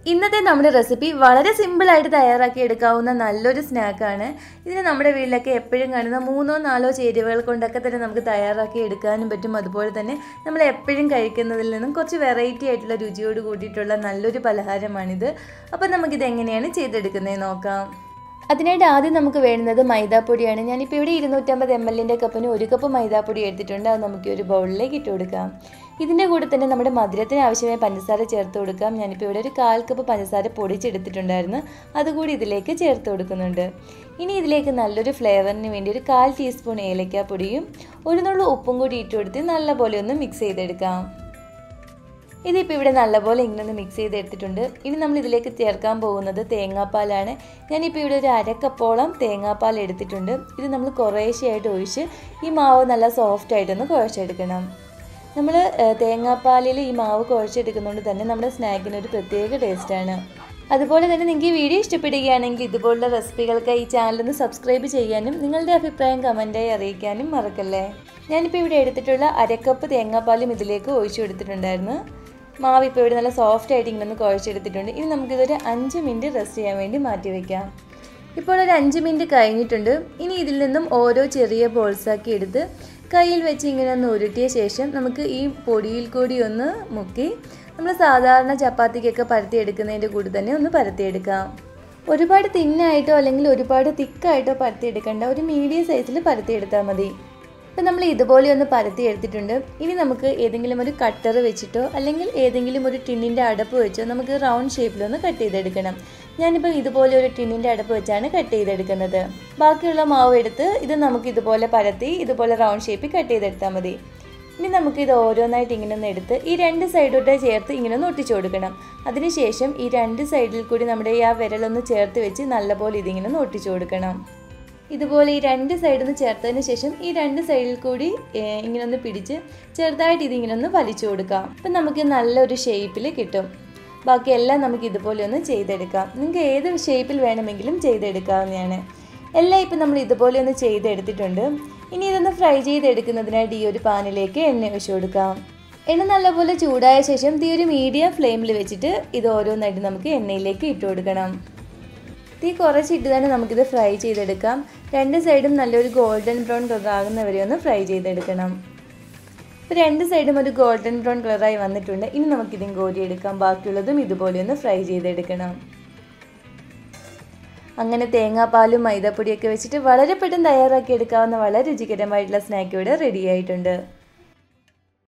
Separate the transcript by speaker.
Speaker 1: ഇന്നത്തെ നമ്മുടെ റെസിപ്പി വളരെ സിമ്പിളായിട്ട് തയ്യാറാക്കി എടുക്കാവുന്ന നല്ലൊരു സ്നാക്കാണ് ഇതിന് നമ്മുടെ വീട്ടിലൊക്കെ എപ്പോഴും കാണുന്ന മൂന്നോ നാലോ ചേരുവകൾ കൊണ്ടൊക്കെ തന്നെ നമുക്ക് തയ്യാറാക്കി എടുക്കാനും പറ്റും അതുപോലെ തന്നെ നമ്മൾ എപ്പോഴും കഴിക്കുന്നതിൽ നിന്നും കുറച്ച് വെറൈറ്റി ആയിട്ടുള്ള രുചിയോട് കൂടിയിട്ടുള്ള നല്ലൊരു പലഹാരമാണിത് അപ്പം നമുക്കിത് എങ്ങനെയാണ് ചെയ്തെടുക്കുന്നത് നോക്കാം അതിനായിട്ട് ആദ്യം നമുക്ക് വേണ്ടുന്നത് മൈദാപ്പൊടിയാണ് ഞാനിപ്പോൾ ഇവിടെ ഇരുന്നൂറ്റമ്പത് എം എല്ലിൻ്റെ കപ്പിന് ഒരു കപ്പ് മൈദാപ്പൊടി എടുത്തിട്ടുണ്ട് അത് നമുക്ക് ഒരു ബൗളിലേക്ക് ഇട്ട് കൊടുക്കാം ഇതിൻ്റെ കൂടെ തന്നെ നമ്മുടെ മധുരത്തിന് ആവശ്യമായ പഞ്ചസാര ചേർത്ത് കൊടുക്കാം ഞാനിപ്പോൾ ഇവിടെ ഒരു കാൽ കപ്പ് പഞ്ചസാര പൊടിച്ചെടുത്തിട്ടുണ്ടായിരുന്നു അതുകൂടി ഇതിലേക്ക് ചേർത്ത് കൊടുക്കുന്നുണ്ട് ഇനി ഇതിലേക്ക് നല്ലൊരു ഫ്ലേവറിന് വേണ്ടി ഒരു കാൽ ടീസ്പൂൺ ഏലക്കാപ്പൊടിയും ഒരു നുള്ളു ഉപ്പും കൂടി ഇട്ട് കൊടുത്ത് നല്ലപോലെ ഒന്ന് മിക്സ് ചെയ്തെടുക്കാം ഇതിപ്പോൾ ഇവിടെ നല്ലപോലെ ഇങ്ങനെ ഒന്ന് മിക്സ് ചെയ്തെടുത്തിട്ടുണ്ട് ഇനി നമ്മൾ ഇതിലേക്ക് ചേർക്കാൻ പോകുന്നത് തേങ്ങാപ്പാലാണ് ഞാനിപ്പോൾ ഇവിടെ ഒരു അരക്കപ്പോളം തേങ്ങാപ്പാൽ എടുത്തിട്ടുണ്ട് ഇത് നമ്മൾ കുറേശ്ശെയായിട്ട് ഒഴിച്ച് ഈ മാവ് നല്ല സോഫ്റ്റ് ആയിട്ടൊന്ന് കുഴച്ചെടുക്കണം നമ്മൾ തേങ്ങാപ്പാലിൽ ഈ മാവ് കുഴച്ചെടുക്കുന്നതുകൊണ്ട് തന്നെ നമ്മുടെ സ്നാക്കിന് ഒരു പ്രത്യേക ടേസ്റ്റാണ് അതുപോലെ തന്നെ നിങ്ങൾക്ക് ഈ വീഡിയോ ഇഷ്ടപ്പെടുകയാണെങ്കിൽ ഇതുപോലുള്ള റെസിപ്പികൾക്ക് ഈ ചാനലൊന്ന് സബ്സ്ക്രൈബ് ചെയ്യാനും നിങ്ങളുടെ അഭിപ്രായം കമൻറ്റായി അറിയിക്കാനും മറക്കല്ലേ ഞാനിപ്പോൾ ഇവിടെ എടുത്തിട്ടുള്ള അരക്കപ്പ് തേങ്ങാപ്പാലും ഇതിലേക്ക് ഒഴിച്ചു കൊടുത്തിട്ടുണ്ടായിരുന്നു മാവ് ഇപ്പോൾ ഇവിടെ നല്ല സോഫ്റ്റ് ആയിട്ട് ഇങ്ങനെ ഒന്ന് കുഴച്ചെടുത്തിട്ടുണ്ട് ഇനി നമുക്കിതൊരു അഞ്ച് മിനിറ്റ് റെസ്റ്റ് ചെയ്യാൻ വേണ്ടി മാറ്റി വയ്ക്കാം ഇപ്പോൾ ഒരു അഞ്ച് മിനിറ്റ് കഴിഞ്ഞിട്ടുണ്ട് ഇനി ഇതിൽ നിന്നും ഓരോ ചെറിയ ബോൾസാക്കി എടുത്ത് കയ്യിൽ വെച്ച് ഇങ്ങനെ ഒന്ന് ഉരുട്ടിയ ശേഷം നമുക്ക് ഈ പൊടിയിൽ കൂടി ഒന്ന് മുക്കി നമ്മൾ സാധാരണ ചപ്പാത്തിക്കൊക്കെ പരത്തിയെടുക്കുന്നതിൻ്റെ കൂടി തന്നെ ഒന്ന് പരത്തിയെടുക്കാം ഒരുപാട് തിന്നായിട്ടോ അല്ലെങ്കിൽ ഒരുപാട് തിക്കായിട്ടോ പരത്തിയെടുക്കേണ്ട ഒരു മീഡിയം സൈസിൽ പരത്തിയെടുത്താൽ മതി ഇപ്പം നമ്മൾ ഇതുപോലെ ഒന്ന് പരത്തി എടുത്തിട്ടുണ്ട് ഇനി നമുക്ക് ഏതെങ്കിലും ഒരു കട്ടർ വെച്ചിട്ടോ അല്ലെങ്കിൽ ഏതെങ്കിലും ഒരു ടിന്നിൻ്റെ അടപ്പ് വെച്ചോ നമുക്ക് റൗണ്ട് ഷേപ്പിലൊന്ന് കട്ട് ചെയ്തെടുക്കണം ഞാനിപ്പോൾ ഇതുപോലെ ഒരു ടിന്നിൻ്റെ അടപ്പ് വെച്ചാണ് കട്ട് ചെയ്തെടുക്കുന്നത് ബാക്കിയുള്ള മാവ് എടുത്ത് ഇത് നമുക്ക് ഇതുപോലെ പരത്തി ഇതുപോലെ റൗണ്ട് ഷേപ്പിൽ കട്ട് ചെയ്തെടുത്താൽ മതി ഇനി നമുക്ക് ഇത് ഓരോന്നായിട്ട് ഇങ്ങനെ ഒന്ന് എടുത്ത് ഈ രണ്ട് സൈഡോട്ട് ചേർത്ത് ഇങ്ങനെ ഒന്ന് ഒട്ടിച്ചു കൊടുക്കണം അതിനുശേഷം ഈ രണ്ട് സൈഡിൽ കൂടി നമ്മുടെ ഈ ആ വിരലൊന്ന് ചേർത്ത് വെച്ച് നല്ലപോലെ ഇതിങ്ങനെ ഒന്ന് ഒട്ടിച്ചു കൊടുക്കണം ഇതുപോലെ ഈ രണ്ട് സൈഡിൽ നിന്ന് ചേർത്തതിന് ശേഷം ഈ രണ്ട് സൈഡിൽ കൂടി ഇങ്ങനെ ഒന്ന് പിടിച്ച് ചെറുതായിട്ട് ഇതിങ്ങനെ ഒന്ന് വലിച്ചു കൊടുക്കാം അപ്പം നമുക്ക് നല്ലൊരു ഷേപ്പിൽ കിട്ടും ബാക്കിയെല്ലാം നമുക്ക് ഇതുപോലെ ഒന്ന് ചെയ്തെടുക്കാം നിങ്ങൾക്ക് ഏത് ഷേപ്പിൽ വേണമെങ്കിലും ചെയ്തെടുക്കാവുന്നതാണ് എല്ലാം ഇപ്പം നമ്മൾ ഇതുപോലെ ഒന്ന് ചെയ്തെടുത്തിട്ടുണ്ട് ഇനി ഇതൊന്ന് ഫ്രൈ ചെയ്തെടുക്കുന്നതിനായിട്ട് ഈ ഒരു പാനിലേക്ക് എണ്ണ ഒഴിച്ചു കൊടുക്കാം എണ്ണ നല്ലപോലെ ചൂടായ ശേഷം തീ ഒരു മീഡിയം ഫ്ലെയിമിൽ വെച്ചിട്ട് ഇത് ഓരോന്നായിട്ട് നമുക്ക് എണ്ണയിലേക്ക് ഇട്ട് കൊടുക്കണം തീ കുറച്ചിട്ട് തന്നെ നമുക്കിത് ഫ്രൈ ചെയ്തെടുക്കാം രണ്ട് സൈഡും നല്ലൊരു ഗോൾഡൻ ബ്രൗൺ കളർ ആകുന്നവരെ ഒന്ന് ഫ്രൈ ചെയ്തെടുക്കണം ഇപ്പോൾ രണ്ട് സൈഡും ഒരു ഗോൾഡൻ ബ്രൗൺ കളറായി വന്നിട്ടുണ്ട് ഇനി നമുക്കിതും കോരിയെടുക്കാം ബാക്കിയുള്ളതും ഇതുപോലെ ഒന്ന് ഫ്രൈ ചെയ്തെടുക്കണം അങ്ങനെ തേങ്ങാപ്പാലും മൈദാപ്പൊടിയൊക്കെ വെച്ചിട്ട് വളരെ പെട്ടെന്ന് തയ്യാറാക്കി എടുക്കാവുന്ന വളരെ രുചികരമായിട്ടുള്ള സ്നാക്ക് ഇവിടെ റെഡി ആയിട്ടുണ്ട്